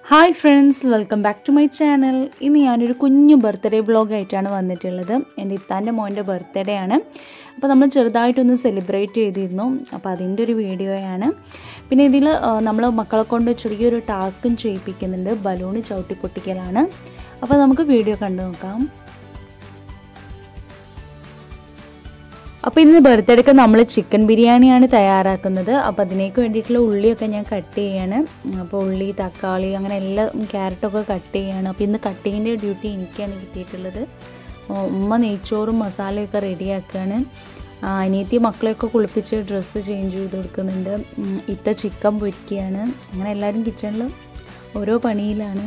hi friends welcome back to my channel ഇന്ന് ഞാനൊരു കുഞ്ഞു ബർത്ത്ഡേ വ്ളോഗായിട്ടാണ് വന്നിട്ടുള്ളത് എൻ്റെ ഇത്താൻ്റെ മോൻ്റെ ബർത്ത്ഡേ ആണ് അപ്പോൾ നമ്മൾ ചെറുതായിട്ടൊന്ന് സെലിബ്രേറ്റ് ചെയ്തിരുന്നു അപ്പോൾ അതിൻ്റെ ഒരു വീഡിയോയാണ് പിന്നെ ഇതിൽ നമ്മൾ മക്കളെ കൊണ്ട് ചെറിയൊരു ടാസ്കും ചെയ്യിപ്പിക്കുന്നുണ്ട് ബലൂണ് ചവിട്ടി പൊട്ടിക്കലാണ് അപ്പോൾ നമുക്ക് വീഡിയോ കണ്ടു നോക്കാം അപ്പോൾ ഇന്ന് ബർത്ത്ഡേക്ക് നമ്മൾ ചിക്കൻ ബിരിയാണിയാണ് തയ്യാറാക്കുന്നത് അപ്പോൾ അതിനേക്ക് വേണ്ടിയിട്ടുള്ള ഉള്ളിയൊക്കെ ഞാൻ കട്ട് ചെയ്യാണ് അപ്പോൾ ഉള്ളി തക്കാളി അങ്ങനെ എല്ലാം ക്യാരറ്റൊക്കെ കട്ട് ചെയ്യാണ് അപ്പോൾ ഇന്ന് കട്ടിങ്ങിൻ്റെ ഡ്യൂട്ടി എനിക്കാണ് കിട്ടിയിട്ടുള്ളത് ഉമ്മ നെയ്ച്ചോറും മസാലയൊക്കെ റെഡിയാക്കുകയാണ് അനിയത്തി മക്കളെയൊക്കെ കുളിപ്പിച്ച് ഡ്രസ്സ് ചേഞ്ച് ചെയ്ത് കൊടുക്കുന്നുണ്ട് ഇത്ത ചിക്കൻ പൊരിക്കുകയാണ് അങ്ങനെ എല്ലാവരും കിച്ചണിൽ ഓരോ പണിയിലാണ്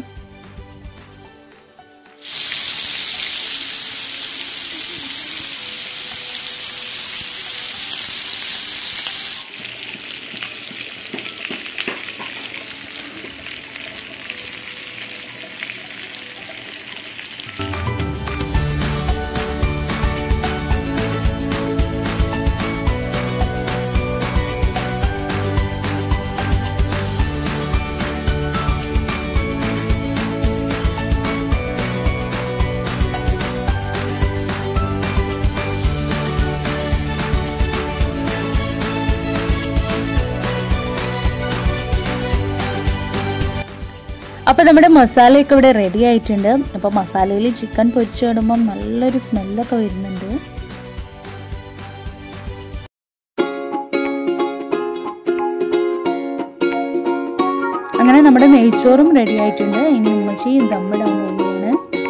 അപ്പോൾ നമ്മുടെ മസാലയൊക്കെ ഇവിടെ റെഡി ആയിട്ടുണ്ട് അപ്പോൾ മസാലയിൽ ചിക്കൻ പൊരിച്ച് ഇടുമ്പം നല്ലൊരു സ്മെല്ലൊക്കെ വരുന്നുണ്ട് അങ്ങനെ നമ്മുടെ നെയ്ച്ചോറും റെഡി ആയിട്ടുണ്ട് ഇനി ഉമ്മച്ചി ദമ്മിടാൻ പോവുകയാണ്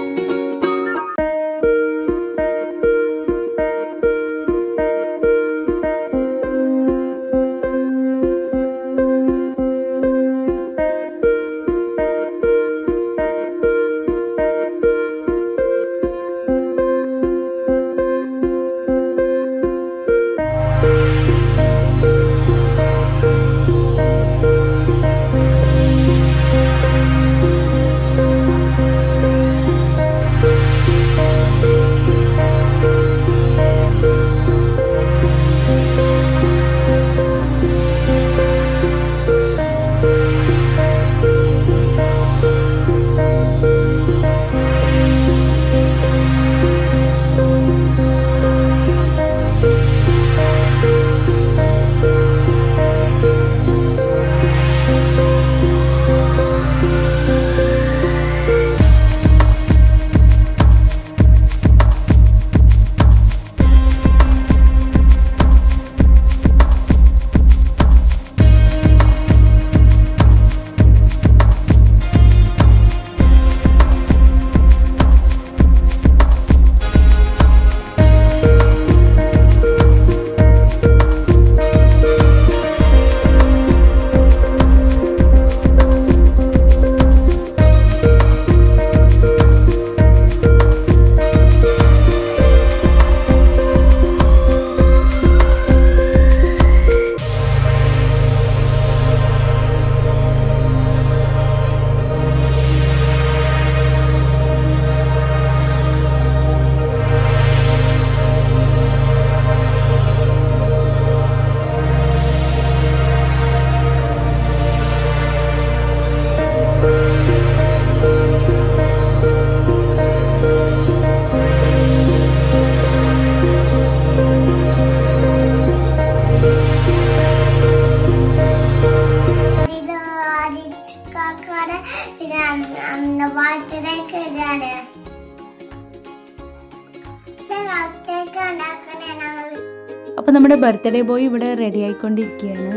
അപ്പോൾ നമ്മുടെ ബർത്ത്ഡേ ബോയ് ഇവിടെ റെഡി ആയിക്കൊണ്ടിരിക്കുകയാണ്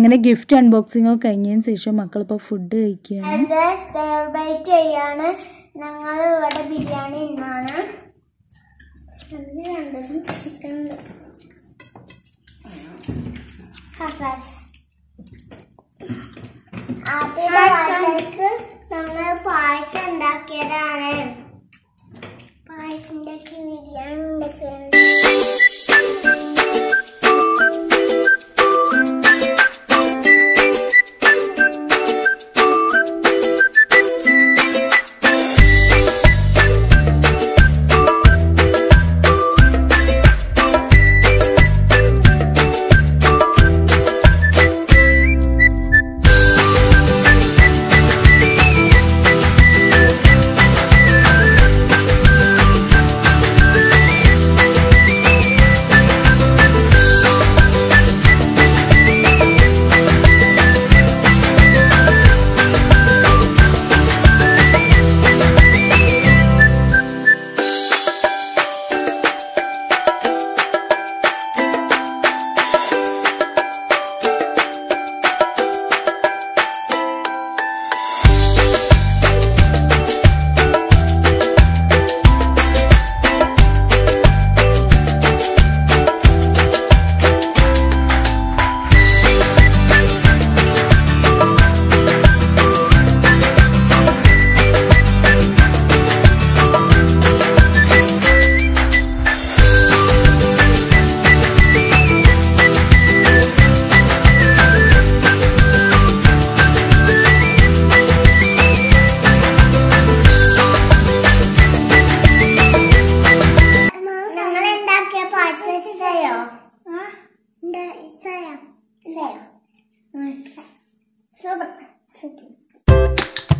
അങ്ങനെ ഗിഫ്റ്റ് അൺബോക്സിംഗ് ഒക്കെ കഴിഞ്ഞതിന് ശേഷം മക്കളിപ്പോൾ ഫുഡ് കഴിക്കുകയാണ് അത് സെലിബ്രേറ്റ് ചെയ്യാണ് ഞങ്ങൾ ഇവിടെ ബിരിയാണി ഇന്നാണ് ചിക്കൻ ആദ്യത്തെ നമ്മൾ പായസം ഉണ്ടാക്കിയതാണ് പായസം ഉണ്ടാക്കി ബിരിയാണി ഉണ്ടാക്കിയത് ഞങ്ങൾ ഉണ്ടാക്കിയ പായസം ഇഷ്ടയോ ഇഷ്ടയോ സൂപ്പർ സൂപ്പർ